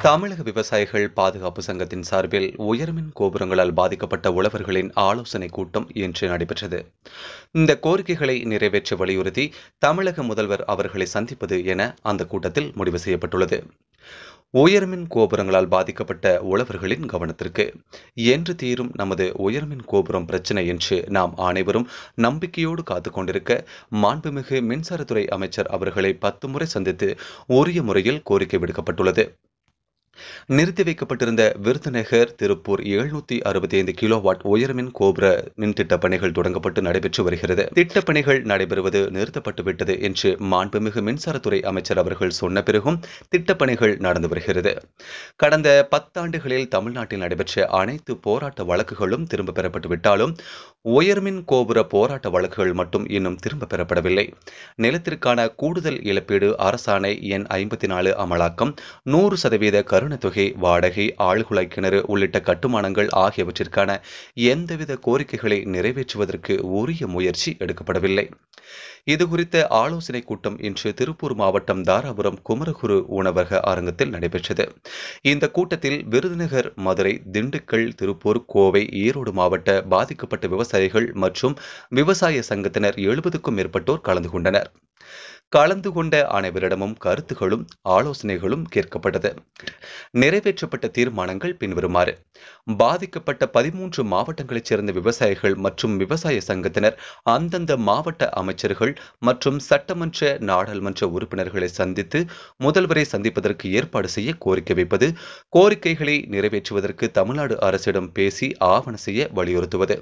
தமிழக விவசாயிகள் பாதுகாப்பு சங்கத்தின் சார்பில் உயர்மின் கோபுரங்களால் பாதிக்கப்பட்ட உழவர்களின் ஆலோசனை கூட்டம் இன்று நடைபெற்றது இந்த கோரிக்கைகளை நிறைவேற்ற வலியுறுத்தி தமிழக முதல்வர் அவர்களை சந்திப்பது என அந்த கூட்டத்தில் முடிவு செய்யப்பட்டுள்ளது உயர்மின் கோபுரங்களால் பாதிக்கப்பட்ட உழவர்களின் கவனத்திற்கு என்று தீரும் நமது உயர்மின் கோபுரம் பிரச்சினை என்று நாம் அனைவரும் நம்பிக்கையோடு காத்துக் கொண்டிருக்க மாண்புமிகு மின்சாரத்துறை அமைச்சர் அவர்களை பத்து முறை சந்தித்து உரிய முறையில் கோரிக்கை விடுக்கப்பட்டுள்ளது நிறுத்தி வைக்கப்பட்டிருந்த விருதுநகர் திருப்பூர் எழுநூத்தி அறுபத்தி ஐந்து கிலோவாட் உயர்மின் கோபுர மின் திட்டப் பணிகள் தொடங்கப்பட்டு நடைபெற்று வருகிறது திட்டப் பணிகள் நடைபெறுவது நிறுத்தப்பட்டு விட்டது என்று மாண்புமிகு மின்சாரத்துறை அமைச்சர் அவர்கள் சொன்ன பிறகும் திட்டப் பணிகள் நடந்து வருகிறது கடந்த பத்தாண்டுகளில் தமிழ்நாட்டில் நடைபெற்ற அனைத்து போராட்ட வழக்குகளும் திரும்ப பெறப்பட்டு விட்டாலும் உயர்மின் கோபுர போராட்ட வழக்குகள் மட்டும் இன்னும் திரும்ப பெறப்படவில்லை நிலத்திற்கான கூடுதல் இழப்பீடு அரசாணை எண் ஐம்பத்தி நாலு அமலாக்கம் நூறு சதவீத கருணத்தொகை வாடகை ஆழ்குழாய் கிணறு உள்ளிட்ட கட்டுமானங்கள் ஆகியவற்றிற்கான எந்தவித கோரிக்கைகளை நிறைவேற்றுவதற்கு உரிய முயற்சி எடுக்கப்படவில்லை இது குறித்த ஆலோசனை கூட்டம் இன்று திருப்பூர் மாவட்டம் தாராபுரம் குமரகுரு உணவக அரங்கத்தில் நடைபெற்றது இந்த கூட்டத்தில் விருதுநகர் மதுரை திண்டுக்கல் திருப்பூர் கோவை ஈரோடு மாவட்ட பாதிக்கப்பட்ட விவசாயிகள் மற்றும் விவசாய சங்கத்தினர் எழுபதுக்கும் மேற்பட்டோர் கலந்து கொண்டனர் கலந்து கொண்ட அனைவரிடமும் கருத்துகளும் ஆலோசனைகளும் கேட்கப்பட்டது நிறைவேற்றப்பட்ட தீர்மானங்கள் பின்வருமாறு பாதிக்கப்பட்ட பதிமூன்று மாவட்டங்களைச் சேர்ந்த விவசாயிகள் மற்றும் விவசாய சங்கத்தினர் அந்தந்த மாவட்ட அமைச்சர்கள் மற்றும் சட்டமன்ற நாடாளுமன்ற உறுப்பினர்களை சந்தித்து முதல்வரை சந்திப்பதற்கு ஏற்பாடு செய்ய கோரிக்கை வைப்பது கோரிக்கைகளை நிறைவேற்றுவதற்கு தமிழ்நாடு அரசிடம் பேசி ஆவண செய்ய வலியுறுத்துவது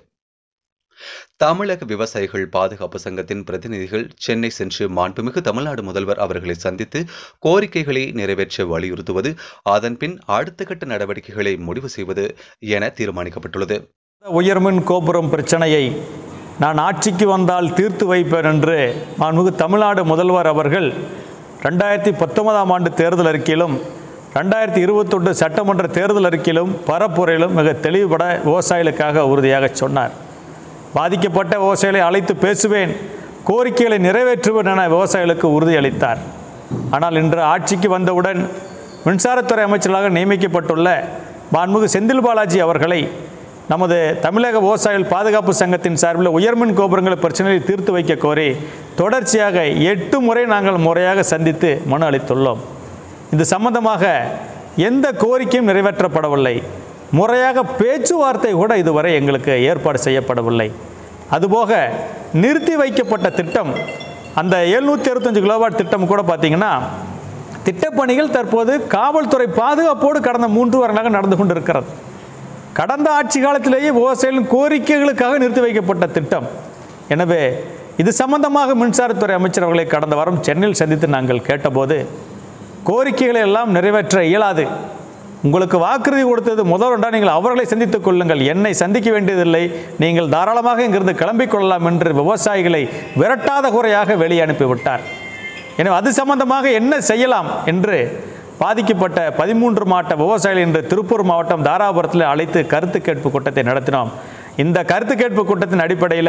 தமிழக விவசாயிகள் பாதுகாப்பு சங்கத்தின் பிரதிநிதிகள் சென்னை சென்று மாண்புமிகு தமிழ்நாடு முதல்வர் அவர்களை சந்தித்து கோரிக்கைகளை நிறைவேற்ற வலியுறுத்துவது அதன்பின் அடுத்த கட்ட நடவடிக்கைகளை முடிவு செய்வது என தீர்மானிக்கப்பட்டுள்ளது உயர்மின் கோபுரம் பிரச்சனையை நான் ஆட்சிக்கு வந்தால் தீர்த்து வைப்பேன் என்று மாண்புமிகு தமிழ்நாடு முதல்வர் அவர்கள் ரெண்டாயிரத்தி பத்தொன்பதாம் ஆண்டு தேர்தல் அறிக்கையிலும் ரெண்டாயிரத்தி இருபத்தொன்று சட்டமன்ற தேர்தல் அறிக்கையிலும் பரப்புரையிலும் மிக தெளிவுபட விவசாயிகளுக்காக உறுதியாக சொன்னார் பாதிக்கப்பட்ட விவசாயிகளை அழைத்து பேசுவேன் கோரிக்கைகளை நிறைவேற்றுவேன் என விவசாயிகளுக்கு உறுதியளித்தார் ஆனால் இன்று ஆட்சிக்கு வந்தவுடன் மின்சாரத்துறை அமைச்சர்களாக நியமிக்கப்பட்டுள்ள மாண்புமிகு செந்தில் பாலாஜி அவர்களை நமது தமிழக விவசாயிகள் பாதுகாப்பு சங்கத்தின் சார்பில் உயர்மின் கோபுரங்கள் பிரச்சனையை தீர்த்து வைக்க கோரி தொடர்ச்சியாக எட்டு முறை நாங்கள் முறையாக சந்தித்து மனு அளித்துள்ளோம் இது சம்பந்தமாக எந்த கோரிக்கையும் நிறைவேற்றப்படவில்லை முறையாக பேச்சுவார்த்தை கூட இதுவரை எங்களுக்கு ஏற்பாடு செய்யப்படவில்லை அதுபோக நிறுத்தி வைக்கப்பட்ட திட்டம் அந்த எழுநூற்றி அறுபத்தஞ்சு கிலோவாட் திட்டம் கூட பார்த்தீங்கன்னா திட்டப்பணிகள் தற்போது காவல்துறை பாதுகாப்போடு கடந்த மூன்று வருடங்களாக நடந்து கொண்டிருக்கிறது கடந்த ஆட்சி காலத்திலேயே விவசாயிகளின் கோரிக்கைகளுக்காக நிறுத்தி வைக்கப்பட்ட திட்டம் எனவே இது சம்பந்தமாக மின்சாரத்துறை அமைச்சர் அவர்களை கடந்த வாரம் சென்னையில் சந்தித்து நாங்கள் கேட்டபோது கோரிக்கைகளை எல்லாம் நிறைவேற்ற இயலாது உங்களுக்கு வாக்குறுதி கொடுத்தது முதல்வரண்டா நீங்கள் அவர்களை சந்தித்துக் கொள்ளுங்கள் என்னை சந்திக்க வேண்டியதில்லை நீங்கள் தாராளமாக இங்கிருந்து கிளம்பிக் கொள்ளலாம் என்று விவசாயிகளை விரட்டாத குறையாக வெளியே அனுப்பிவிட்டார் எனவே அது சம்பந்தமாக என்ன செய்யலாம் என்று பாதிக்கப்பட்ட பதிமூன்று மாவட்ட விவசாயிகள் இன்று திருப்பூர் மாவட்டம் தாராபுரத்தில் அழைத்து கருத்து கேட்பு கூட்டத்தை நடத்தினோம் இந்த கருத்து கேட்பு கூட்டத்தின் அடிப்படையில்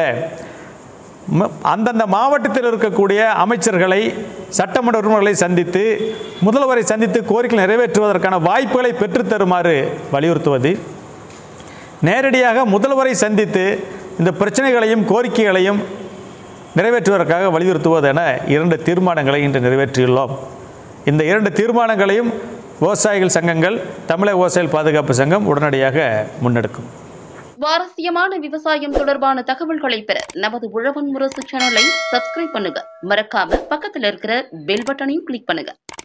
ம- அந்தந்த மாவட்டத்தில் இருக்கக்கூடிய அமைச்சர்களை சட்டமன்ற உறுப்பினர்களை சந்தித்து முதல்வரை சந்தித்து கோரிக்கை நிறைவேற்றுவதற்கான வாய்ப்புகளை பெற்றுத் தருமாறு வலியுறுத்துவது நேரடியாக முதல்வரை சந்தித்து இந்த பிரச்சனைகளையும் கோரிக்கைகளையும் நிறைவேற்றுவதற்காக வலியுறுத்துவது என இரண்டு தீர்மானங்களை இன்று நிறைவேற்றியுள்ளோம் இந்த இரண்டு தீர்மானங்களையும் விவசாயிகள் சங்கங்கள் தமிழக விவசாயிகள் பாதுகாப்பு சங்கம் உடனடியாக முன்னெடுக்கும் சுவாரஸ்யமான விவசாயம் தொடர்பான தகவல்களை பெற நமது உழவன் முரசு சேனலை சப்ஸ்கிரைப் பண்ணுங்க மறக்காம பக்கத்துல இருக்கிற பெல் பட்டனையும் கிளிக் பண்ணுங்க